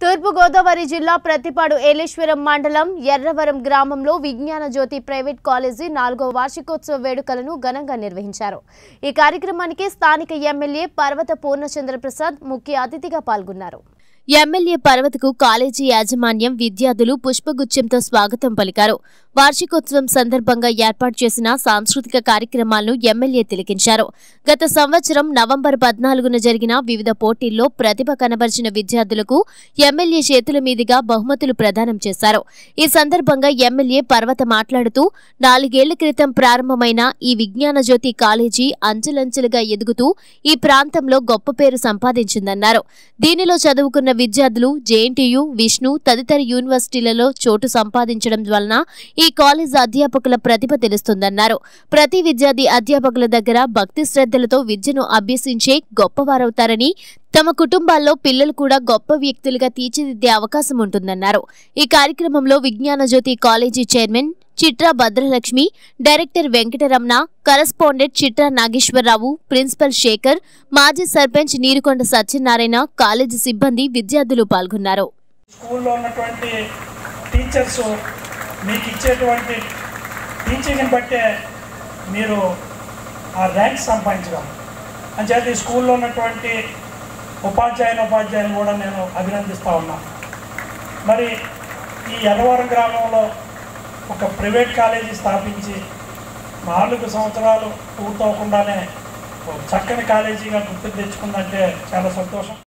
తూర్పుగోదావరి జిల్లా ప్రతిపాడు ఏలేశ్వరం మండలం ఎర్రవరం గ్రామంలో విజ్ఞాన జ్యోతి ప్రైవేట్ కాలేజీ నాలుగో వార్షికోత్సవ వేడుకలను ఘనంగా నిర్వహించారు ఈ కార్యక్రమానికి స్థానిక ఎమ్మెల్యే పర్వత పూర్ణచంద్ర ప్రసాద్ ముఖ్య అతిథిగా పాల్గొన్నారు ఎమ్మెల్యే పర్వతకు కాలేజీ యాజమాన్యం విద్యార్థులు పుష్పగుచ్చంతో స్వాగతం పలికారు వార్షికోత్సవం సందర్భంగా ఏర్పాటు చేసిన సాంస్కృతిక కార్యక్రమాలను ఎమ్మెల్యే తిలకించారు గత సంవత్సరం నవంబర్ పద్నాలుగున జరిగిన వివిధ పోటీల్లో ప్రతిభ కనబరిచిన విద్యార్థులకు ఎమ్మెల్యే చేతుల మీదుగా బహుమతులు ప్రదానం చేశారు ఈ సందర్భంగా ఎమ్మెల్యే పర్వత మాట్లాడుతూ నాలుగేళ్ల క్రితం ప్రారంభమైన ఈ విజ్ఞాన జ్యోతి కాలేజీ అంచెలంచెలుగా ఎదుగుతూ ఈ ప్రాంతంలో గొప్ప పేరు సంపాదించిందన్నారు దీనిలో చదువుకున్న విద్యార్థులు జేఎన్టీయు విష్ణు తదితర యూనివర్సిటీలలో చోటు సంపాదించడం వలన ఈ కాలేజ్ అధ్యాపకుల ప్రతిభ తెలుస్తుందన్నారు ప్రతి విద్యార్థి అధ్యాపకుల దగ్గర భక్తి శ్రద్ధలతో విద్యను అభ్యసించే గొప్పవారవుతారని తమ కుటుంబాల్లో పిల్లలు కూడా గొప్ప వ్యక్తులుగా తీర్చిదిద్దే అవకాశం ఉంటుందన్నారు ఈ కార్యక్రమంలో విజ్ఞాన జ్యోతి college chairman చిట్రా భద్రలక్ష్మి director Venkataramana correspondent చిట్రా Nageswararao principal Shekhar మాజీ సర్పంచ్ నీరుకొండ సత్యనారాయణ కాలేజీ సిబ్బంది విద్యార్థులు పాల్గొన్నారు స్కూల్లో ఉన్నటువంటి టీచర్స్ మీకు ఇచ్చేటువంటి టీచింగ్ని బట్టే మీరు ఆ ర్యాంక్ సంపాదించగలరు అంచేత ఈ స్కూల్లో ఉన్నటువంటి ఉపాధ్యాయుని ఉపాధ్యాయులు కూడా నేను అభినందిస్తూ ఉన్నాను మరి ఈ ఎర్రవరం గ్రామంలో ఒక ప్రైవేట్ కాలేజీ స్థాపించి నాలుగు సంవత్సరాలు పూర్తవకుండానే ఒక చక్కని కాలేజీగా గుర్తు తెచ్చుకుందంటే చాలా సంతోషం